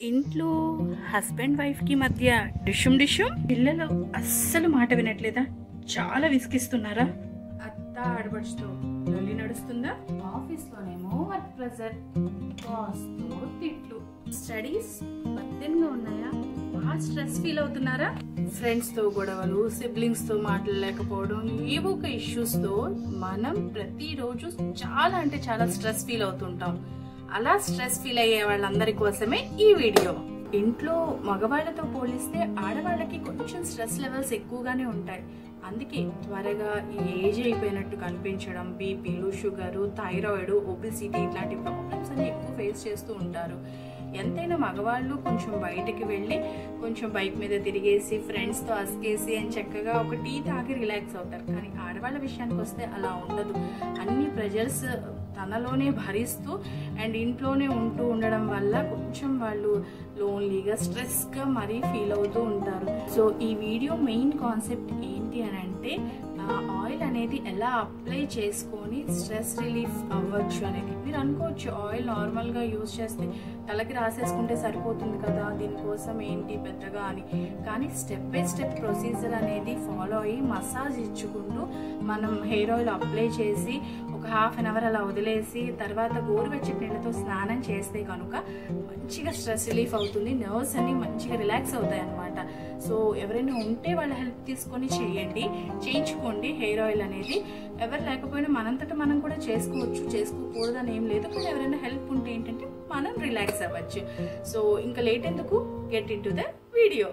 ఇంట్లో హస్బెండ్ వైఫ్కి మధ్య డిషుమ్ డిషుమ్ పిల్లలు అస్సలు మాట వినట్లేదా చాలా విసిగిస్తున్నారా అత్త ఆడబడుచుతో లొల్లి నడుస్తుందా ఆఫీస్లోనేమో వర్క్ ప్రెజర్ బాస్తో తిట్లు స్టడీస్ బద్దెన్గా ఉన్నాయా బాగా స్ట్రెస్ ఫీల్ అవుతున్నారా ఫ్రెండ్స్ తో గొడవలు సిబ్లింగ్స్ తో మాట్లాడలేకపోవడం ఏవో ఒక ఇష్యూస్ తో మనం ప్రతిరోజు చాలా అంటే చాలా స్ట్రెస్ ఫీల్ అవుతుంటాం అలా స్ట్రెస్ ఫీల్ అయ్యే వాళ్ళందరి కోసమే ఈ వీడియో ఇంట్లో మగవాళ్ళతో పోలిస్తే ఆడవాళ్ళకి కొంచెం స్ట్రెస్ లెవెల్స్ ఎక్కువగానే ఉంటాయి అందుకే త్వరగా ఈ ఏజ్ అయిపోయినట్టు కనిపించడం బీపీలు షుగరు థైరాయిడ్ ఒబిసిటీ ఇట్లాంటి ప్రాబ్లమ్స్ అన్ని ఎక్కువ ఫేస్ చేస్తూ ఉంటారు ఎంతైనా మగవాళ్ళు కొంచెం బయటికి వెళ్ళి కొంచెం బైక్ మీద తిరిగేసి ఫ్రెండ్స్తో అసికేసి అని చక్కగా ఒక టీ తాగి రిలాక్స్ అవుతారు కానీ ఆడవాళ్ళ విషయానికి వస్తే అలా ఉండదు అన్ని ప్రెజర్స్ తనలోనే భరిస్తూ అండ్ ఇంట్లోనే ఉంటూ ఉండడం వల్ల కొంచెం వాళ్ళు లోన్లీగా స్ట్రెస్గా మరీ ఫీల్ అవుతూ ఉంటారు సో ఈ వీడియో మెయిన్ కాన్సెప్ట్ ఏంటి అని అంటే ఆయిల్ అనేది ఎలా అప్లై చేసుకొని స్ట్రెస్ రిలీఫ్ అవ్వచ్చు అనేది మీరు అనుకోవచ్చు ఆయిల్ నార్మల్గా యూజ్ చేస్తే తలకి రాసేసుకుంటే సరిపోతుంది కదా దీనికోసం ఏంటి పెద్దగా అని కానీ స్టెప్ బై స్టెప్ ప్రొసీజర్ అనేది ఫాలో అయ్యి మసాజ్ ఇచ్చుకుంటూ మనం హెయిర్ ఆయిల్ అప్లై చేసి ఒక హాఫ్ అన్ అవర్ అలా వదిలేసి తర్వాత గోరువెచ్చటి నీళ్ళతో స్నానం చేస్తే కనుక మంచిగా స్ట్రెస్ రిలీఫ్ అవుతుంది నర్వ్స్ అన్ని మంచిగా రిలాక్స్ అవుతాయి అనమాట సో ఎవరైనా ఉంటే వాళ్ళ హెల్ప్ తీసుకొని చేయండి చేయించుకోండి హెయిర్ ఆయిల్ అనేది ఎవరు లేకపోయినా మనంతట మనం కూడా చేసుకోవచ్చు చేసుకోకూడదని ఏం లేదు కానీ ఎవరైనా హెల్ప్ ఉంటే ఏంటంటే మనం రిలాక్స్ అవ్వచ్చు సో ఇంకా లేట్ ఎందుకు get into the video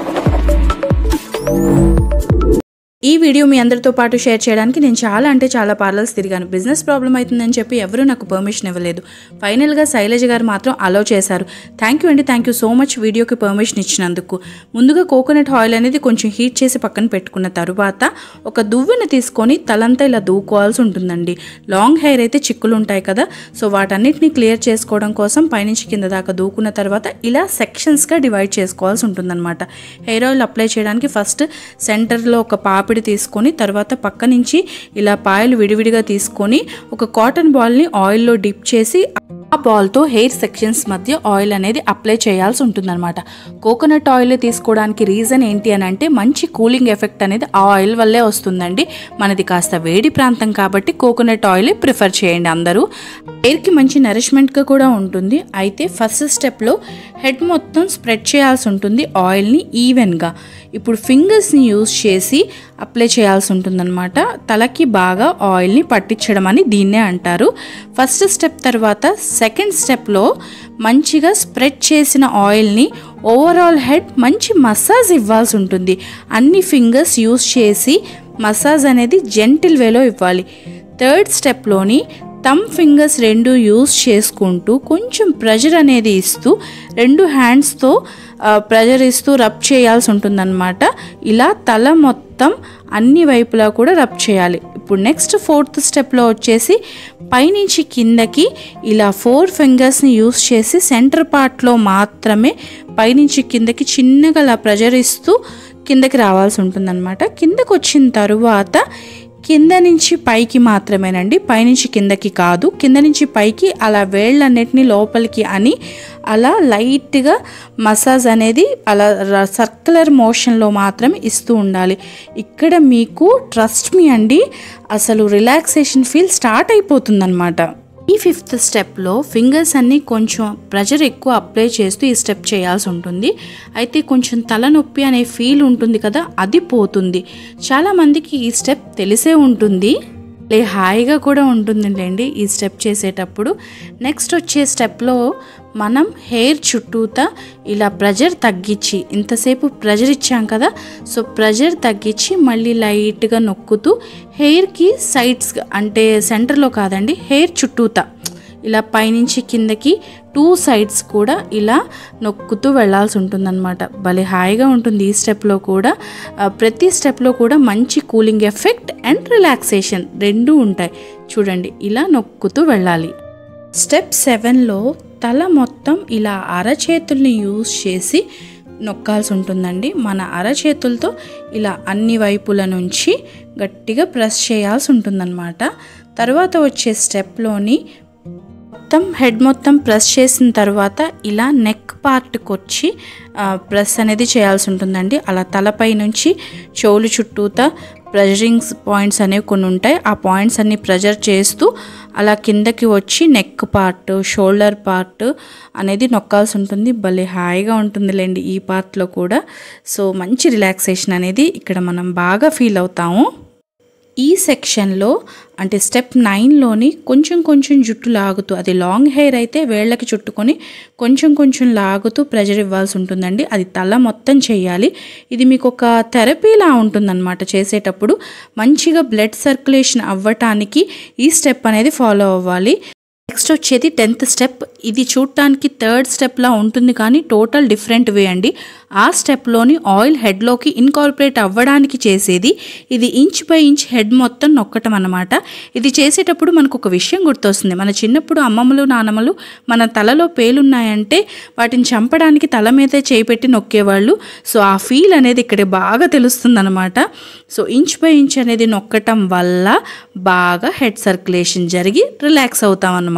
ఈ వీడియో మీ అందరితో పాటు షేర్ చేయడానికి నేను చాలా అంటే చాలా పార్లర్స్ తిరిగాను బిజినెస్ ప్రాబ్లం అవుతుందని చెప్పి ఎవరూ నాకు పర్మిషన్ ఇవ్వలేదు ఫైనల్గా శైలజ గారు మాత్రం అలో చేశారు థ్యాంక్ యూ అండి థ్యాంక్ యూ సో మచ్ వీడియోకి పర్మిషన్ ఇచ్చినందుకు ముందుగా కోకోనట్ ఆయిల్ అనేది కొంచెం హీట్ చేసి పక్కన పెట్టుకున్న తరువాత ఒక దువ్వెన తీసుకొని తలంతా ఇలా దూకోవాల్సి ఉంటుందండి లాంగ్ హెయిర్ అయితే చిక్కులు ఉంటాయి కదా సో వాటన్నిటిని క్లియర్ చేసుకోవడం కోసం పైనుంచి కింద దాకా దూకున్న తర్వాత ఇలా సెక్షన్స్గా డివైడ్ చేసుకోవాల్సి ఉంటుందన్నమాట హెయిర్ ఆయిల్ అప్లై చేయడానికి ఫస్ట్ సెంటర్లో ఒక పాపిడి తీసుకొని తర్వాత పక్క నుంచి ఇలా పాయలు విడివిడిగా తీసుకొని ఒక కాటన్ బాల్ని ఆయిల్లో డిప్ చేసి ఆ బాల్తో హెయిర్ సెక్షన్స్ మధ్య ఆయిల్ అనేది అప్లై చేయాల్సి ఉంటుందన్నమాట కోకోనట్ ఆయిల్ తీసుకోవడానికి రీజన్ ఏంటి అని అంటే మంచి కూలింగ్ ఎఫెక్ట్ అనేది ఆ ఆయిల్ వల్లే వస్తుందండి మనది కాస్త వేడి ప్రాంతం కాబట్టి కోకోనట్ ఆయిల్ ప్రిఫర్ చేయండి అందరూ హెయిర్కి మంచి నరిష్మెంట్గా కూడా ఉంటుంది అయితే ఫస్ట్ స్టెప్లో హెడ్ మొత్తం స్ప్రెడ్ చేయాల్సి ఉంటుంది ఆయిల్ని ఈవెన్గా ఇప్పుడు ఫింగర్స్ని యూస్ చేసి అప్లై చేయాల్సి ఉంటుందన్నమాట తలకి బాగా ఆయిల్ని పట్టించడం అని దీన్నే అంటారు ఫస్ట్ స్టెప్ తర్వాత సెకండ్ స్టెప్లో మంచిగా స్ప్రెడ్ చేసిన ఆయిల్ని ఓవరాల్ హెడ్ మంచి మసాజ్ ఇవ్వాల్సి ఉంటుంది అన్ని ఫింగర్స్ యూస్ చేసి మసాజ్ అనేది జెంటిల్ వేలో ఇవ్వాలి థర్డ్ స్టెప్లోని థమ్ ఫింగర్స్ రెండు యూస్ చేసుకుంటూ కొంచెం ప్రెజర్ అనేది ఇస్తూ రెండు హ్యాండ్స్తో ప్రెజర్ ఇస్తూ రబ్ చేయాల్సి ఉంటుందన్నమాట ఇలా తల మొత్తం అన్ని వైపులా కూడా రబ్ చేయాలి ఇప్పుడు నెక్స్ట్ ఫోర్త్ స్టెప్లో వచ్చేసి పైనుంచి కిందకి ఇలా ఫోర్ ఫింగర్స్ని యూస్ చేసి సెంటర్ పార్ట్లో మాత్రమే పైనుంచి కిందకి చిన్నగా అలా ప్రెజర్ ఇస్తూ కిందకి రావాల్సి ఉంటుందన్నమాట కిందకి వచ్చిన తరువాత కింద నుంచి పైకి మాత్రమేనండి పైనుంచి కిందకి కాదు కింద నుంచి పైకి అలా వేళ్ళన్నిటిని లోపలికి అని అలా లైట్గా మసాజ్ అనేది అలా సర్క్యులర్ మోషన్లో మాత్రమే ఇస్తూ ఉండాలి ఇక్కడ మీకు ట్రస్ట్ మీ అండి అసలు రిలాక్సేషన్ ఫీల్ స్టార్ట్ అయిపోతుందన్నమాట ఈ ఫిఫ్త్ స్టెప్లో ఫింగర్స్ అన్నీ కొంచెం ప్రెజర్ ఎక్కువ అప్లై చేస్తూ ఈ స్టెప్ చేయాల్సి ఉంటుంది అయితే కొంచెం తలనొప్పి అనే ఫీల్ ఉంటుంది కదా అది పోతుంది చాలామందికి ఈ స్టెప్ తెలిసే ఉంటుంది లే హాయిగా కూడా ఉంటుందండి ఈ స్టెప్ చేసేటప్పుడు నెక్స్ట్ వచ్చే స్టెప్లో మనం హెయిర్ చుట్టూతా ఇలా ప్రెజర్ తగ్గించి ఇంతసేపు ప్రెజర్ ఇచ్చాం కదా సో ప్రెజర్ తగ్గించి మళ్ళీ లైట్గా నొక్కుతూ హెయిర్కి సైడ్స్ అంటే సెంటర్లో కాదండి హెయిర్ చుట్టూతా ఇలా పైనుంచి కిందకి టూ సైడ్స్ కూడా ఇలా నొక్కుతూ వెళ్ళాల్సి ఉంటుందన్నమాట భలే హాయిగా ఉంటుంది ఈ స్టెప్లో కూడా ప్రతి స్టెప్లో కూడా మంచి కూలింగ్ ఎఫెక్ట్ అండ్ రిలాక్సేషన్ రెండూ ఉంటాయి చూడండి ఇలా నొక్కుతూ వెళ్ళాలి స్టెప్ సెవెన్లో తల మొత్తం ఇలా అరచేతుల్ని యూజ్ చేసి నొక్కాల్సి ఉంటుందండి మన అరచేతులతో ఇలా అన్ని వైపుల నుంచి గట్టిగా ప్రెస్ చేయాల్సి ఉంటుందన్నమాట తర్వాత వచ్చే స్టెప్లోని మొత్తం హెడ్ మొత్తం ప్రెస్ చేసిన తర్వాత ఇలా నెక్ పార్ట్కి వచ్చి ఆ, ప్రెస్ అనేది చేయాల్సి ఉంటుందండి అలా తలపై నుంచి చెవులు చుట్టూతా ప్రెజరింగ్స్ పాయింట్స్ అనేవి కొన్ని ఉంటాయి ఆ పాయింట్స్ అన్ని ప్రెజర్ చేస్తూ అలా కిందకి వచ్చి నెక్ పార్ట్ షోల్డర్ పార్ట్ అనేది నొక్కాల్సి ఉంటుంది భలే హాయిగా ఉంటుందిలేండి ఈ పార్ట్లో కూడా సో మంచి రిలాక్సేషన్ అనేది ఇక్కడ మనం బాగా ఫీల్ అవుతాము ఈ సెక్షన్లో అంటే స్టెప్ నైన్లోని కొంచెం కొంచెం జుట్టు లాగుతూ అది లాంగ్ హెయిర్ అయితే వేళ్ళకి చుట్టుకొని కొంచెం కొంచెం లాగుతూ ప్రెజర్ ఇవ్వాల్సి ఉంటుందండి అది తల మొత్తం చేయాలి ఇది మీకు ఒక థెరపీలా ఉంటుందన్నమాట చేసేటప్పుడు మంచిగా బ్లడ్ సర్క్యులేషన్ అవ్వటానికి ఈ స్టెప్ అనేది ఫాలో అవ్వాలి నెక్స్ట్ వచ్చేది టెన్త్ స్టెప్ ఇది చూడటానికి థర్డ్ స్టెప్లా ఉంటుంది కానీ టోటల్ డిఫరెంట్ వే అండి ఆ స్టెప్లోని ఆయిల్ హెడ్లోకి ఇన్కార్పొరేట్ అవ్వడానికి చేసేది ఇది ఇంచ్ బై ఇంచ్ హెడ్ మొత్తం నొక్కటం అన్నమాట ఇది చేసేటప్పుడు మనకు ఒక విషయం గుర్తొస్తుంది మన చిన్నప్పుడు అమ్మమ్మలు నాన్నమ్మలు మన తలలో పేలున్నాయంటే వాటిని చంపడానికి తల మీదే చేయి పెట్టి నొక్కేవాళ్ళు సో ఆ ఫీల్ అనేది ఇక్కడ బాగా తెలుస్తుంది సో ఇంచ్ బై ఇంచ్ అనేది నొక్కటం వల్ల బాగా హెడ్ సర్క్యులేషన్ జరిగి రిలాక్స్ అవుతాం అన్నమాట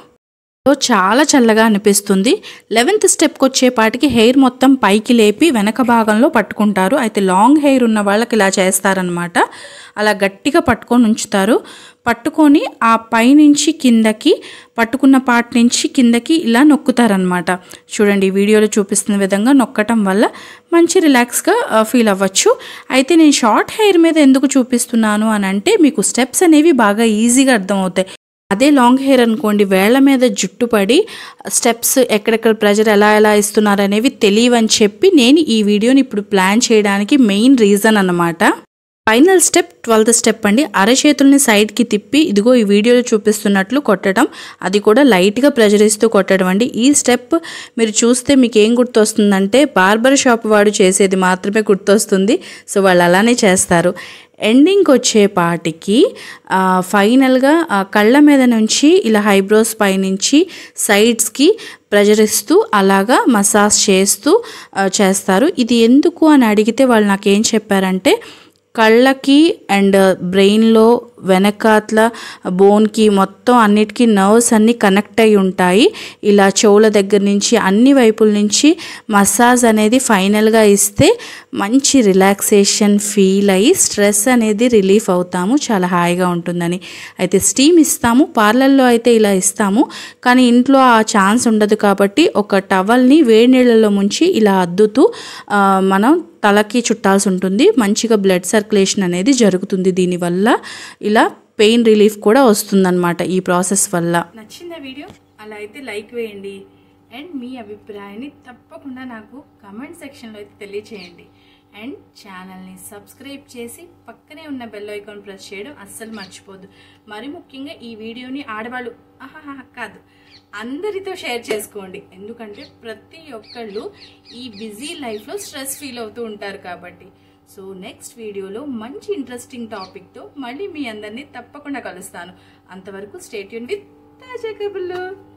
సో చాలా చల్లగా అనిపిస్తుంది లెవెన్త్ స్టెప్కి వచ్చేపాటికి హెయిర్ మొత్తం పైకి లేపి వెనక భాగంలో పట్టుకుంటారు అయితే లాంగ్ హెయిర్ ఉన్న వాళ్ళకి ఇలా చేస్తారనమాట అలా గట్టిగా పట్టుకొని ఉంచుతారు పట్టుకొని ఆ పైనుంచి కిందకి పట్టుకున్న పార్ట్ నుంచి కిందకి ఇలా నొక్కుతారనమాట చూడండి ఈ వీడియోలో చూపిస్తున్న విధంగా నొక్కటం వల్ల మంచి రిలాక్స్గా ఫీల్ అవ్వచ్చు అయితే నేను షార్ట్ హెయిర్ మీద ఎందుకు చూపిస్తున్నాను అని అంటే మీకు స్టెప్స్ అనేవి బాగా ఈజీగా అర్థమవుతాయి అదే లాంగ్ హెయిర్ అనుకోండి వేళ్ల మీద జుట్టు పడి స్టెప్స్ ఎక్కడెక్కడ ప్రెజర్ ఎలా ఎలా ఇస్తున్నారు అనేవి తెలియవని చెప్పి నేను ఈ వీడియోని ఇప్పుడు ప్లాన్ చేయడానికి మెయిన్ రీజన్ అన్నమాట ఫైనల్ స్టెప్ ట్వెల్త్ స్టెప్ అండి అరచేతుల్ని సైడ్కి తిప్పి ఇదిగో ఈ వీడియోలో చూపిస్తున్నట్లు కొట్టడం అది కూడా లైట్గా ప్రెజర్ ఇస్తూ కొట్టడం అండి ఈ స్టెప్ మీరు చూస్తే మీకు ఏం గుర్తొస్తుందంటే బార్బర్ షాప్ వాడు చేసేది మాత్రమే గుర్తొస్తుంది సో వాళ్ళు అలానే చేస్తారు ఎండింగ్కి వచ్చేపాటికి ఆ, ఫైనల్గా ఆ, కళ్ళ మీద నుంచి ఇలా హైబ్రోస్ పైనుంచి సైడ్స్కి ప్రెజర్ ఇస్తూ అలాగా మసాజ్ చేస్తూ ఆ, చేస్తారు ఇది ఎందుకు అని అడిగితే వాళ్ళు నాకేం చెప్పారంటే కళ్ళకి అండ్ బ్రెయిన్లో వెనకాతల బోన్కి మొత్తం అన్నిటికీ నర్వ్స్ అన్నీ కనెక్ట్ అయి ఉంటాయి ఇలా చెవుల దగ్గర నుంచి అన్ని వైపుల నుంచి మసాజ్ అనేది ఫైనల్గా ఇస్తే మంచి రిలాక్సేషన్ ఫీల్ అయ్యి స్ట్రెస్ అనేది రిలీఫ్ అవుతాము చాలా హాయిగా ఉంటుందని అయితే స్టీమ్ ఇస్తాము పార్లర్లో అయితే ఇలా ఇస్తాము కానీ ఇంట్లో ఆ ఛాన్స్ ఉండదు కాబట్టి ఒక టవల్ని వేడి నీళ్ళలో ముంచి ఇలా అద్దుతూ ఆ, మనం తలకి చుట్టాల్సి ఉంటుంది మంచిగా బ్లడ్ సర్క్యులేషన్ అనేది జరుగుతుంది దీనివల్ల ఇలా పెయిన్ రిలీఫ్ కూడా వస్తుందన్నమాట ఈ ప్రాసెస్ వల్ల నచ్చిందా వీడియో అలా అయితే లైక్ వేయండి అండ్ మీ అభిప్రాయాన్ని తప్పకుండా నాకు కమెంట్ సెక్షన్లో అయితే తెలియచేయండి అండ్ ఛానల్ని సబ్స్క్రైబ్ చేసి పక్కనే ఉన్న బెల్ ఐకాన్ ప్రెస్ చేయడం అస్సలు మర్చిపోద్దు మరి ముఖ్యంగా ఈ వీడియోని ఆడవాళ్ళు ఆహాహా కాదు అందరితో షేర్ చేసుకోండి ఎందుకంటే ప్రతి ఒక్కళ్ళు ఈ బిజీ లైఫ్లో స్ట్రెస్ ఫీల్ అవుతూ ఉంటారు కాబట్టి సో నెక్స్ట్ వీడియోలో మంచి ఇంట్రెస్టింగ్ టాపిక్తో మళ్ళీ మీ అందరినీ తప్పకుండా కలుస్తాను అంతవరకు స్టేట్యూన్ విత్ తాజా కబుర్లు